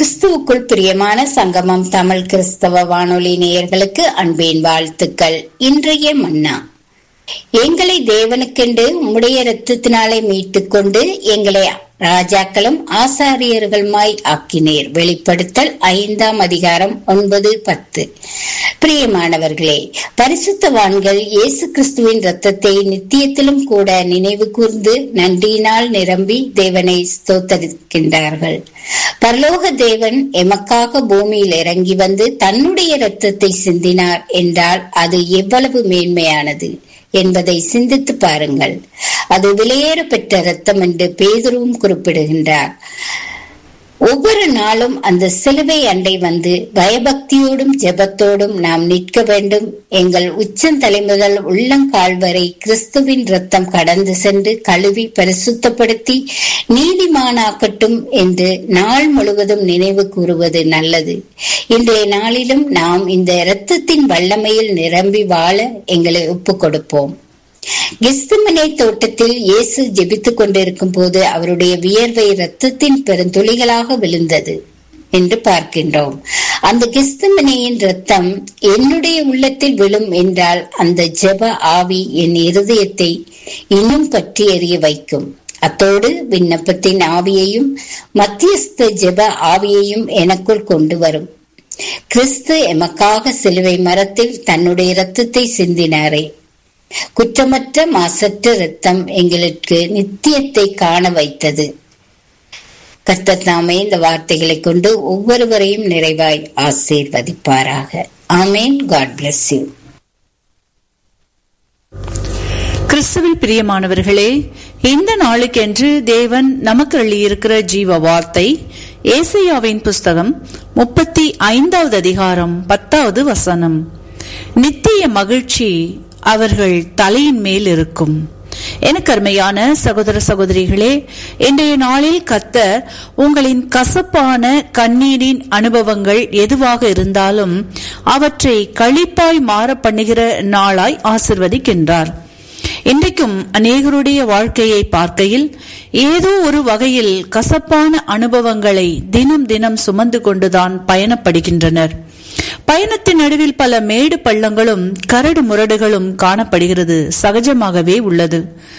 கிறிஸ்துவுக்குள் பிரியமான சங்கமம் தமிழ் கிறிஸ்தவ வானொலி நேயர்களுக்கு அன்பின் வாழ்த்துக்கள் இன்றைய மன்னா எங்களை தேவனுக்கென்று உம்முடைய இரத்தத்தினாலே மீட்டுக் கொண்டு எங்களை ராஜாக்களும் ஆசாரியர்களுமாய் ஆக்கினீர் வெளிப்படுத்தல் ஐந்தாம் அதிகாரம் ஒன்பது பத்து பிரியமானவர்களே பரிசுத்தவான்கள் இயேசு கிறிஸ்துவின் ரத்தத்தை நித்தியத்திலும் கூட நினைவு கூர்ந்து நன்றியினால் நிரம்பி தேவனை ஸ்தோத்தரிக்கின்றார்கள் பரலோக தேவன் எமக்காக பூமியில் இறங்கி வந்து தன்னுடைய இரத்தத்தை சிந்தினார் என்றால் அது எவ்வளவு மேன்மையானது என்பதை சிந்தித்து பாருங்கள் அது விலையேற பெற்ற ரத்தம் என்று பேதுருவும் குறிப்பிடுகின்றார் ஒவ்வொரு நாளும் அந்த சிலுவை அண்டை வந்து பயபக்தியோடும் ஜெபத்தோடும் நாம் நிற்க வேண்டும் எங்கள் உச்சந்தலை முதல் உள்ளங்கால் வரை கிறிஸ்துவின் ரத்தம் கடந்து சென்று கழுவி பரிசுத்தப்படுத்தி நீதிமானாக்கட்டும் என்று நாள் முழுவதும் நினைவு கூறுவது நல்லது இன்றைய நாளிலும் நாம் இந்த இரத்தத்தின் வல்லமையில் நிரம்பி வாழ எங்களை ஒப்புக் கொடுப்போம் கிஸ்துமனை தோட்டத்தில் இயேசு ஜெபித்துக் கொண்டிருக்கும் போது அவருடைய வியர்வை இரத்தத்தின் பெருந்துளிகளாக விழுந்தது என்று பார்க்கின்றோம் அந்த கிஸ்துமனையின் ரத்தம் என்னுடைய உள்ளத்தில் விழும் என்றால் அந்த ஜெப ஆவி என் இருதயத்தை இன்னும் பற்றி எறிய வைக்கும் அத்தோடு விண்ணப்பத்தின் ஆவியையும் மத்தியஸ்த ஜெப ஆவியையும் எனக்குள் கொண்டு வரும் கிறிஸ்து எமக்காக சிலுவை மரத்தில் தன்னுடைய இரத்தத்தை சிந்தினாரே குற்றமற்ற மாசற்ற ரத்தம் எங்களுக்கு நித்தியத்தை காண வைத்தது கர்த்தர் நாமே இந்த வார்த்தைகளை கொண்டு ஒவ்வொருவரையும் நிறைவாய் ஆசீர்வதிப்பாராக ஆமேன் காட் பிளஸ் யூ கிறிஸ்துவில் பிரியமானவர்களே இந்த நாளுக்கென்று தேவன் நமக்கு அள்ளியிருக்கிற ஜீவ வார்த்தை ஏசையாவின் புஸ்தகம் முப்பத்தி ஐந்தாவது அதிகாரம் பத்தாவது வசனம் நித்திய மகிழ்ச்சி அவர்கள் தலையின் மேல் இருக்கும் எனக்கு அருமையான சகோதர சகோதரிகளே இன்றைய நாளில் கத்தர் உங்களின் கசப்பான கண்ணீரின் அனுபவங்கள் எதுவாக இருந்தாலும் அவற்றை களிப்பாய் மாற பண்ணுகிற நாளாய் ஆசிர்வதிக்கின்றார் இன்றைக்கும் அநேகருடைய வாழ்க்கையை பார்க்கையில் ஏதோ ஒரு வகையில் கசப்பான அனுபவங்களை தினம் தினம் சுமந்து கொண்டுதான் பயணப்படுகின்றனர் பயணத்தின் நடுவில் பல மேடு பள்ளங்களும் கரடு முரடுகளும் காணப்படுகிறது சகஜமாகவே உள்ளது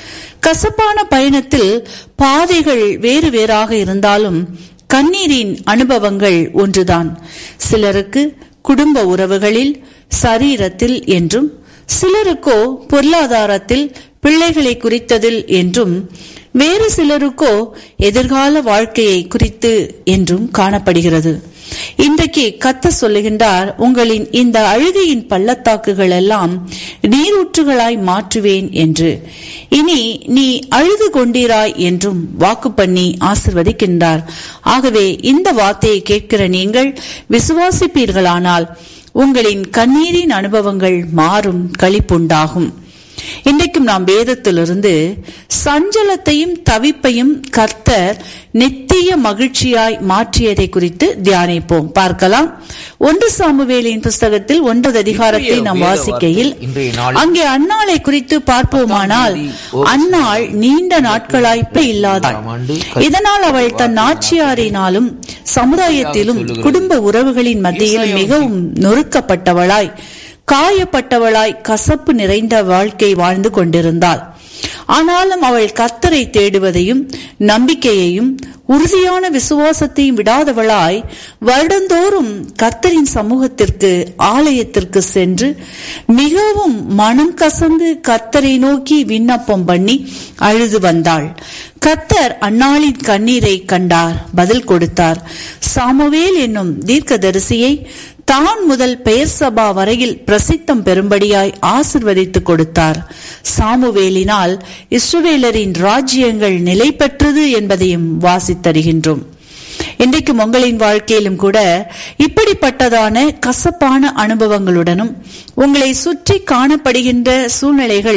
கசப்பான பயணத்தில் பாதைகள் வேறு வேறாக இருந்தாலும் கண்ணீரின் அனுபவங்கள் ஒன்றுதான் சிலருக்கு குடும்ப உறவுகளில் சரீரத்தில் என்றும் சிலருக்கோ பொருளாதாரத்தில் பிள்ளைகளை குறித்ததில் என்றும் வேறு சிலருக்கோ எதிர்கால வாழ்க்கையை குறித்து என்றும் காணப்படுகிறது இன்றைக்கு கத்த சொல்லுகின்றார் உங்களின் இந்த அழுகையின் பள்ளத்தாக்குகள் எல்லாம் நீரூற்றுகளாய் மாற்றுவேன் என்று இனி நீ அழுது கொண்டீராய் என்றும் வாக்கு பண்ணி ஆசிர்வதிக்கின்றார் ஆகவே இந்த வார்த்தையை கேட்கிற நீங்கள் விசுவாசிப்பீர்களானால் உங்களின் கண்ணீரின் அனுபவங்கள் மாறும் களிப்புண்டாகும் இன்றைக்கும் நாம் வேதத்திலிருந்து சஞ்சலத்தையும் தவிப்பையும் கர்த்தர் நித்திய மகிழ்ச்சியாய் மாற்றியதை குறித்து தியானிப்போம் பார்க்கலாம் ஒன்று சாமுவேலின் புஸ்தகத்தில் ஒன்பது அதிகாரத்தை நாம் வாசிக்கையில் அங்கே அன்னாளை குறித்து பார்ப்போமானால் அன்னாள் நீண்ட நாட்களாய் இல்லாத இதனால் அவள் தன் ஆட்சியாரினாலும் சமுதாயத்திலும் குடும்ப உறவுகளின் மத்தியில் மிகவும் நொறுக்கப்பட்டவளாய் காயப்பட்டவளாய் கசப்பு நிறைந்த வாழ்க்கை வாழ்ந்து கொண்டிருந்தாள் ஆனாலும் அவள் கத்தரை தேடுவதையும் நம்பிக்கையையும் உறுதியான விசுவாசத்தையும் விடாதவளாய் வருடந்தோறும் கத்தரின் சமூகத்திற்கு ஆலயத்திற்கு சென்று மிகவும் மனம் கசந்து கத்தரை நோக்கி விண்ணப்பம் பண்ணி அழுது வந்தாள் கத்தர் அன்னாளின் கண்ணீரை கண்டார் பதில் கொடுத்தார் சாமுவேல் என்னும் தீர்க்கதரிசியை தான் முதல் பெயர் சபா வரையில் பிரசித்தம் பெறும்படியாய் ஆசிர்வதித்து கொடுத்தார் சாமுவேலினால் இஸ்ரவேலரின் ராஜ்யங்கள் நிலை பெற்றது என்பதையும் வாசித்தருகின்றோம் இன்றைக்கும் உங்களின் வாழ்க்கையிலும் கூட இப்படிப்பட்டதான கசப்பான அனுபவங்களுடனும் உங்களை சுற்றி காணப்படுகின்ற சூழ்நிலைகள்